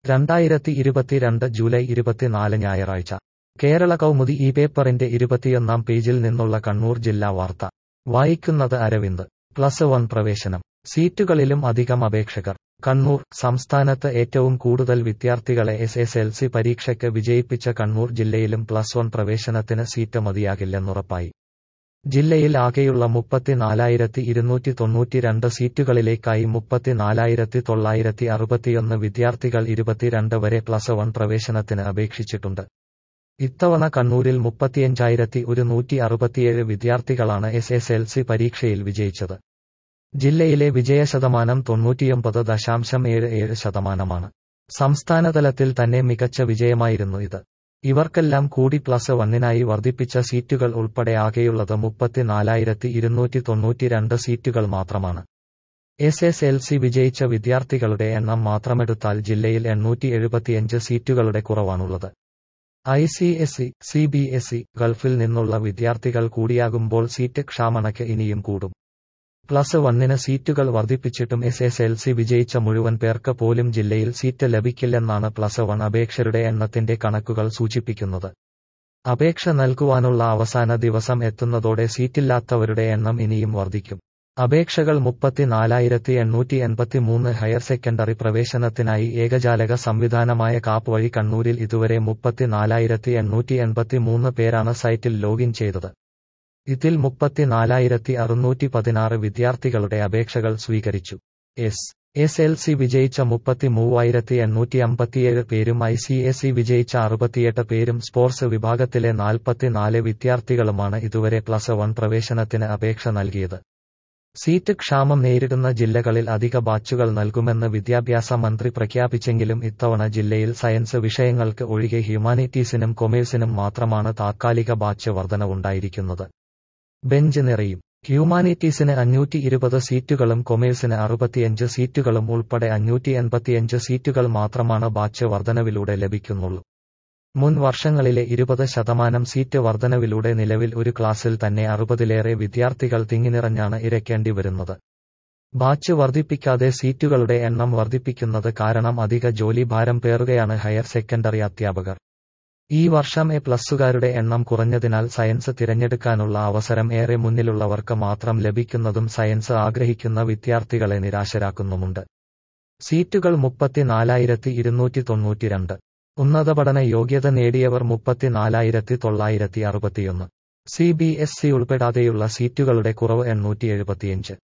രണ്ടായിരത്തി ഇരുപത്തിരണ്ട് ജൂലൈ ഇരുപത്തിനാല് ഞായറാഴ്ച കേരള കൗമുദി ഈ പേപ്പറിന്റെ ഇരുപത്തിയൊന്നാം പേജിൽ നിന്നുള്ള കണ്ണൂർ ജില്ലാ വാർത്ത വായിക്കുന്നത് അരവിന്ദ് പ്ലസ് വൺ പ്രവേശനം സീറ്റുകളിലും അധികം അപേക്ഷകർ കണ്ണൂർ സംസ്ഥാനത്ത് ഏറ്റവും കൂടുതൽ വിദ്യാർത്ഥികളെ എസ് എസ് എൽ സി പരീക്ഷയ്ക്ക് വിജയിപ്പിച്ച കണ്ണൂർ ജില്ലയിലും പ്ലസ് വൺ പ്രവേശനത്തിന് സീറ്റ് മതിയാകില്ലെന്നുറപ്പായി ജില്ലയിൽ ആകെയുള്ള മുപ്പത്തിനാലായിരത്തി ഇരുന്നൂറ്റി തൊണ്ണൂറ്റിരണ്ട് സീറ്റുകളിലേക്കായി മുപ്പത്തിനാലായിരത്തി തൊള്ളായിരത്തി അറുപത്തിയൊന്ന് വിദ്യാർത്ഥികൾ ഇരുപത്തിരണ്ട് വരെ പ്ലസ് വൺ പ്രവേശനത്തിന് അപേക്ഷിച്ചിട്ടുണ്ട് ഇത്തവണ കണ്ണൂരിൽ മുപ്പത്തിയഞ്ചായിരത്തി ഒരുന്നൂറ്റി അറുപത്തിയേഴ് വിദ്യാർത്ഥികളാണ് എസ് എസ് എൽ സി പരീക്ഷയിൽ വിജയിച്ചത് ജില്ലയിലെ വിജയശതമാനം തൊണ്ണൂറ്റിയൊമ്പത് ദശാംശം ഏഴ് ഏഴ് ശതമാനമാണ് സംസ്ഥാനതലത്തിൽ തന്നെ മികച്ച വിജയമായിരുന്നു ഇത് ഇവർക്കെല്ലാം കൂടി പ്ലസ് വണ്ണിനായി വർദ്ധിപ്പിച്ച സീറ്റുകൾ ഉൾപ്പെടെ ആകെയുള്ളത് മുപ്പത്തിനാലായിരത്തി ഇരുന്നൂറ്റി തൊണ്ണൂറ്റിരണ്ട് സീറ്റുകൾ മാത്രമാണ് എസ് എസ് എൽ സി വിജയിച്ച വിദ്യാർത്ഥികളുടെ എണ്ണം മാത്രമെടുത്താൽ ജില്ലയിൽ എണ്ണൂറ്റി എഴുപത്തിയഞ്ച് സീറ്റുകളുടെ കുറവാണുള്ളത് I C S C C B S E ഗൾഫിൽ നിന്നുള്ള വിദ്യാർത്ഥികൾ കൂടിയാകുമ്പോൾ സീറ്റ് ക്ഷാമണക്ക് ഇനിയും കൂടും പ്ലസ് വണ്ണിന് സീറ്റുകൾ വർദ്ധിപ്പിച്ചിട്ടും എസ് എസ് എൽ സി വിജയിച്ച മുഴുവൻ പേർക്ക് പോലും ജില്ലയിൽ സീറ്റ് ലഭിക്കില്ലെന്നാണ് പ്ലസ് വൺ അപേക്ഷരുടെ എണ്ണത്തിന്റെ കണക്കുകൾ സൂചിപ്പിക്കുന്നത് അപേക്ഷ നൽകുവാനുള്ള അവസാന ദിവസം എത്തുന്നതോടെ സീറ്റില്ലാത്തവരുടെ എണ്ണം ഇനിയും വർദ്ധിക്കും അപേക്ഷകൾ മുപ്പത്തിനാലായിരത്തി എണ്ണൂറ്റി എൺപത്തിമൂന്ന് ഹയർ സെക്കൻഡറി പ്രവേശനത്തിനായി ഏകജാലക സംവിധാനമായ കാപ്പ് വഴി കണ്ണൂരിൽ ഇതുവരെ മുപ്പത്തിനാലായിരത്തി എണ്ണൂറ്റി എൺപത്തിമൂന്ന് പേരാണ് സൈറ്റിൽ ലോഗിൻ ചെയ്തത് ഇതിൽ മുപ്പത്തിനാലായിരത്തി അറുന്നൂറ്റി പതിനാറ് വിദ്യാർത്ഥികളുടെ അപേക്ഷകൾ സ്വീകരിച്ചു എസ് എസ് എൽ സി വിജയിച്ച മുപ്പത്തി മൂവായിരത്തി എണ്ണൂറ്റി അമ്പത്തിയേഴ് പേരും ഐ സി എസ് ഇ വിജയിച്ച അറുപത്തിയെട്ട് പേരും സ്പോർട്സ് വിഭാഗത്തിലെ നാൽപ്പത്തിനാല് വിദ്യാർത്ഥികളുമാണ് ഇതുവരെ പ്ലസ് വൺ പ്രവേശനത്തിന് അപേക്ഷ നൽകിയത് സീറ്റ് ക്ഷാമം നേരിടുന്ന ജില്ലകളിൽ അധിക ബാച്ചുകൾ നൽകുമെന്ന് വിദ്യാഭ്യാസ മന്ത്രി പ്രഖ്യാപിച്ചെങ്കിലും ഇത്തവണ ജില്ലയിൽ സയൻസ് വിഷയങ്ങൾക്ക് ഒഴികെ ഹ്യൂമാനിറ്റീസിനും കൊമേഴ്സിനും മാത്രമാണ് താത്കാലിക ബാച്ച് വർധനവുണ്ടായിരിക്കുന്നത് ബെഞ്ച് നിറയും ഹ്യൂമാനിറ്റീസിന് അഞ്ഞൂറ്റി ഇരുപത് സീറ്റുകളും കൊമേഴ്സിന് അറുപത്തിയഞ്ച് സീറ്റുകളും ഉൾപ്പെടെ അഞ്ഞൂറ്റി എൺപത്തിയഞ്ച് സീറ്റുകൾ മാത്രമാണ് ബാച്ച് വർധനവിലൂടെ ലഭിക്കുന്നുള്ളൂ മുൻ വർഷങ്ങളിലെ ഇരുപത് ശതമാനം സീറ്റ് വർധനവിലൂടെ നിലവിൽ ഒരു ക്ലാസ്സിൽ തന്നെ അറുപതിലേറെ വിദ്യാർത്ഥികൾ തിങ്ങിനിറഞ്ഞാണ് ഇരയ്ക്കേണ്ടി വരുന്നത് ബാച്ച് വർദ്ധിപ്പിക്കാതെ സീറ്റുകളുടെ എണ്ണം വർദ്ധിപ്പിക്കുന്നത് കാരണം അധിക ജോലി ഭാരം പേറുകയാണ് ഹയർ സെക്കൻഡറി അധ്യാപകർ ഈ വർഷം എ പ്ലസ്സുകാരുടെ എണ്ണം കുറഞ്ഞതിനാൽ സയൻസ് തിരഞ്ഞെടുക്കാനുള്ള അവസരം ഏറെ മുന്നിലുള്ളവർക്ക് മാത്രം ലഭിക്കുന്നതും സയൻസ് ആഗ്രഹിക്കുന്ന വിദ്യാർത്ഥികളെ നിരാശരാക്കുന്നുമുണ്ട് സീറ്റുകൾ മുപ്പത്തിനാലായിരത്തി ഇരുന്നൂറ്റി തൊണ്ണൂറ്റിരണ്ട് ഉന്നത പഠന യോഗ്യത നേടിയവർ മുപ്പത്തിനാലായിരത്തി തൊള്ളായിരത്തി അറുപത്തിയൊന്ന് സി ബി എസ് സി ഉൾപ്പെടാതെയുള്ള സീറ്റുകളുടെ കുറവ് എണ്ണൂറ്റി എഴുപത്തിയഞ്ച്